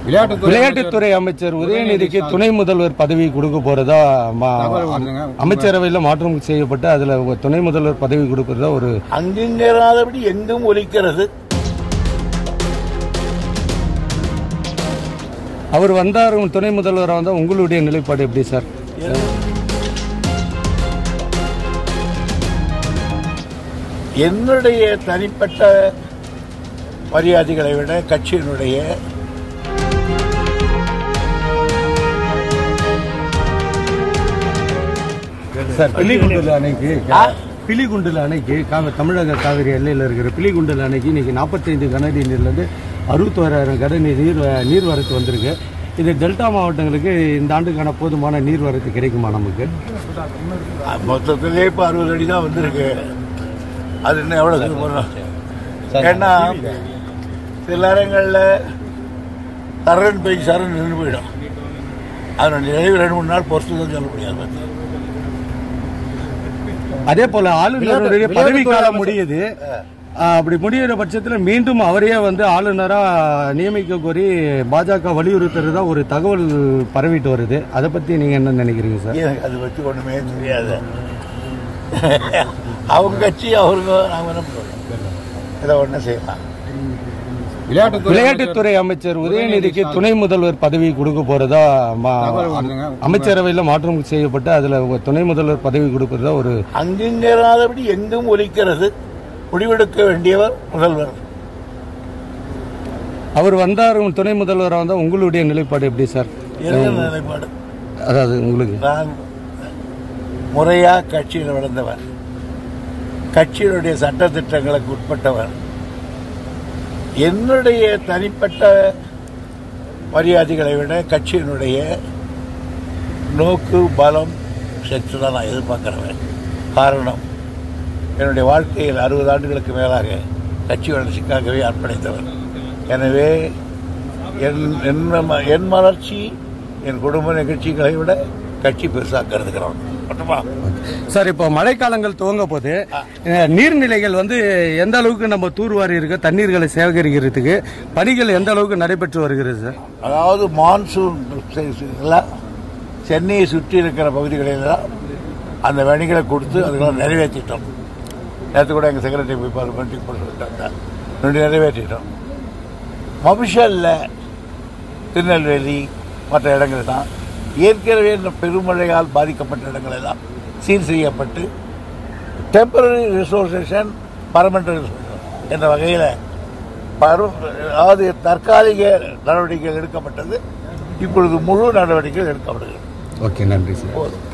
விளையாட்டுத்துறை விளையாட்டுத்துறை அமைச்சர் உதயநிதிக்கு துணை முதல்வர் பதவி கொடுக்க போறதா மா- தகவல் வருதுங்க. அமைச்சரவையில் மாற்றம் செய்யப்பட்டு அதுல ஒரு துணை முதல்வர் பதவி கொடுக்கறதா ஒரு அங்கிங்கராதபடி எங்கும் ஒலிக்கிறது அவர் வந்தார் துணை முதல்வராக வந்தா உங்களுடைய நிலைப்பாடு எப்படி சார் என்னுடைய தனிப்பட்ட மரியாதைகளை விட கட்சியினுடைய சார் பிலிகுண்டுல அணைக்கு பிலிகுண்டுல அணைக்கு காவ- தமிழக காவிரி எல்லையில் இருக்கிற பிலிகுண்டுல அணைக்கு இன்னைக்கு நாற்பத்தைந்து கனஅடி நீர்லேருந்து அறுபத்தோராயிரம் கனஅடி நீர் நீர்வரத்து வந்திருக்கு இது டெல்டா மாவட்டங்களுக்கு இந்த ஆண்டுக்கான போதுமான நீர்வரத்து கிடைக்குமா நமக்கு மொத்தத்திலே இப்போ அறுபது அடி தான் வந்திருக்கு அது இன்னும் எவ்வளோ சொல்ல ஏன்னா சில நேரங்களில் தரன் பெய் சரண் நின்று போயிடும் அதனுடைய நினைவு ரெண்டு மூணு நாள் பொறுத்து தான் சொல்ல முடியாது அதே போல ஆளுநருடைய விளையாட்டு- பதவி விளையாட்டுத்துறை காலம் அமைச்சர். முடியுது ஆ, அப்படி முடிகிற பட்சத்தில் மீண்டும் அவரையே வந்து ஆளுநரா நியமிக்க கோரி பாஜக வலியுறுத்துறதா ஒரு தகவல் பரவிட்டு வருது அதை பத்தி நீங்க என்ன நினைக்கிறீங்க சார் எனக்கு அதை பற்றி ஒன்றுமே தெரியாது அவங்க கட்சி அவருங்க நாங்கள் என்ன பண்ணுறோம் இதை ஒன்றும் செய்யலாம் விளையாட்டுத்துறை விளையாட்டுத்துறை அமைச்சர் உதயநிதிக்கு துணை முதல்வர் பதவி கொடுக்க போறதா மா- தகவல் வருதுங்க. அமைச்சரவையில் மாற்றம் செய்யப்பட்டு அதுல ஒரு துணை முதல்வர் பதவி கொடுக்கறதா ஒரு அங்கிங்கராதபடி எங்கும் ஒலிக்கிறது முடிவெடுக்க வேண்டியவர் முதல்வர் அவர் வந்தார் துணை முதல்வராக வந்தா உங்களுடைய நிலைப்பாடு எப்படி சார் என்ன நிலைப்பாடு அதாவது உங்களுக்கு நான் முறையாக கட்சியில் வளர்ந்தவர் கட்சியினுடைய சட்ட திட்டங்களுக்கு உட்பட்டவர் என்னுடைய தனிப்பட்ட மரியாதைகளை விட கட்சியினுடைய நோக்கு பலம் சக்தி தான் நான் எதிர்பார்க்கிறவன் காரணம் என்னுடைய வாழ்க்கையில் அறுபது ஆண்டுகளுக்கு மேலாக கட்சி வளர்ச்சிக்காகவே அர்ப்பணித்தவர் எனவே என் என் ம- என் வளர்ச்சி என் குடும்ப நிகழ்ச்சிகளை விட கட்சி பெருசாக கருதுகிறோம் மட்டுமா சார் இப்போ மழைக்காலங்கள் துவங்க போது அஹ், நீர்நிலைகள் வந்து எந்த அளவுக்கு நம்ம தூர்வாரி இருக்க தண்ணீர்களை சேகரிக்கிறதுக்கு பணிகள் எந்த அளவுக்கு நடைபெற்று வருகிறது சார் அதாவது மான்சூன் செ- செ- எல்லாம் சென்னையை சுற்றி இருக்கிற பகுதிகளெல்லாம் அந்த வணிகளை கொடுத்து அதுக்கெல்லாம் நிறைவேற்றிட்டோம் நேற்று கூட எங்கள் செக்ரட்டரி போய் பாரு மீட்டிங் போட்டு ரெண்டு நிறைவேற்றிட்டோம் மபிஷல்ல திருநெல்வேலி மற்ற இடங்கள் தான் ஏற்கனவே இந்த பெருமழையால் பாதிக்கப்பட்ட இடங்கள் எல்லாம் சீர் செய்யப்பட்டு டெம்பரரி ரிசோர்சேஷன் பர்மனண்ட் ரிசோர்சேஷன் என்ற வகையில் பரு அதாவது தற்காலிக நடவடிக்கைகள் எடுக்கப்பட்டது இப்பொழுது முழு நடவடிக்கைகள் எடுக்கப்படுகிறது ஓகே நன்றி சார் போதும்